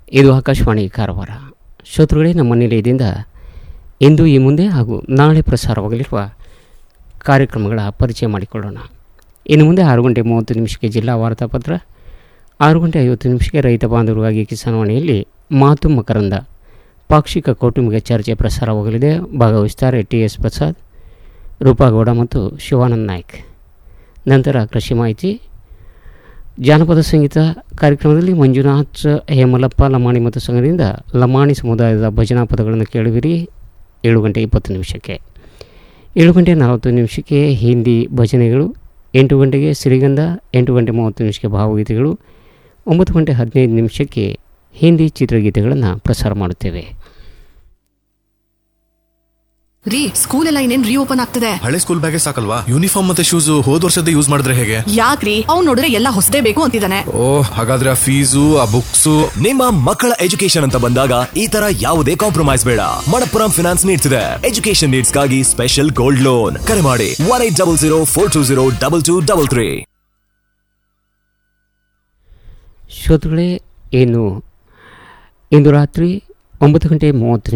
ಇದು ಆಕಾಶವಾಣಿ ಕಾರವಾರ ಶ್ರೋತೃಗಳೇ ನಮ್ಮ ನಿಲಯದಿಂದ ಇಂದು ಈ ಮುಂದೆ ಹಾಗೂ ನಾಳೆ ಪ್ರಸಾರವಾಗಲಿರುವ ಕಾರ್ಯಕ್ರಮಗಳ ಪರಿಚಯ ಮಾಡಿಕೊಳ್ಳೋಣ ಇನ್ನು ಮುಂದೆ ಆರು ಗಂಟೆ ಮೂವತ್ತು ನಿಮಿಷಕ್ಕೆ ಜಿಲ್ಲಾ ವಾರ್ತಾಪತ್ರ ಆರು ಗಂಟೆ ಐವತ್ತು ನಿಮಿಷಕ್ಕೆ ರೈತ ಬಾಂಧವರಿಗಾಗಿ ಕಿಸಾನವಾಣಿಯಲ್ಲಿ ಮಾತು ಮಕರಂದ ಪಾಕ್ಷಿಕ ಕೌಟುಂಬಿಕ ಚರ್ಚೆ ಪ್ರಸಾರವಾಗಲಿದೆ ಭಾಗವಹಿಸ್ತಾರೆ ಟಿ ಎಸ್ ಪ್ರಸಾದ್ ರೂಪಾಗೌಡ ಮತ್ತು ಶಿವಾನಂದ್ ನಾಯ್ಕ್ ನಂತರ ಕೃಷಿ ಮಾಹಿತಿ ಜಾನಪದ ಸಂಗೀತ ಕಾರ್ಯಕ್ರಮದಲ್ಲಿ ಮಂಜುನಾಥ್ ಹೇಮಲಪ್ಪ ಲಮಾಣಿ ಮತ್ತು ಸಂಘದಿಂದ ಲಮಾಣಿ ಸಮುದಾಯದ ಭಜನಾ ಪದಗಳನ್ನು ಕೇಳುವಿರಿ ಏಳು ಗಂಟೆ ಇಪ್ಪತ್ತು ನಿಮಿಷಕ್ಕೆ ಏಳು ಗಂಟೆ ನಲವತ್ತು ನಿಮಿಷಕ್ಕೆ ಹಿಂದಿ ಭಜನೆಗಳು ಎಂಟು ಗಂಟೆಗೆ ಸಿರಿಗಂಧ ಎಂಟು ಗಂಟೆ ಮೂವತ್ತು ನಿಮಿಷಕ್ಕೆ ಭಾವಗೀತೆಗಳು ಒಂಬತ್ತು ಗಂಟೆ ಹದಿನೈದು ನಿಮಿಷಕ್ಕೆ ಹಿಂದಿ ಚಿತ್ರಗೀತೆಗಳನ್ನು ಪ್ರಸಾರ ಮಾಡುತ್ತೇವೆ ರೀ ಸ್ಕೂಲ್ ಎಲ್ಲ ಇನ್ನೇನ್ ರೀಓಪನ್ ಆಗ್ತದೆ ಹಳೆ ಸ್ಕೂಲ್ ಬ್ಯಾಗೇ ಸಾಕಲ್ವಾ ಯೂನಿಫಾರ್ಮ್ ಮತ್ತೆ ಶೂಸ್ ಹೋದ್ ವರ್ಷದ ಯೂಸ್ ಮಾಡಿದ್ರೆ ಹೇಗೆ ಯಾಕ್ರಿ ಅವ್ನ್ ನೋಡಿದ್ರೆ ಎಲ್ಲ ಹೊಸದೇ ಬೇಕು ಅಂತಿದ್ದಾನೆ ಓ ಹಾಗಾದ್ರೆ ಆ ಫೀಸು ಆ ಬುಕ್ಸು ನಿಮ್ಮ ಮಕ್ಕಳ ಎಜುಕೇಶನ್ ಅಂತ ಬಂದಾಗ ಈ ತರ ಯಾವುದೇ ಕಾಂಪ್ರಮೈಸ್ ಬೇಡ ಮಣಪ್ಪುರಂ ಫಿನಾನ್ಸ್ ನೀಡ್ಸ್ ಇದೆ ಎಜುಕೇಶನ್ ನೀಡ್ಸ್ ಗಾಗಿ ಸ್ಪೆಷಲ್ ಗೋಲ್ಡ್ ಲೋನ್ ಕರೆ ಮಾಡಿ one eight double zero four two zero double two double three ಶ್ರೋತೃಗಳೇ ಏನು ಇಂದು ರಾತ್ರಿ ಒಂಬತ್ತು ಗಂಟೆ ಮೂವತ್ತು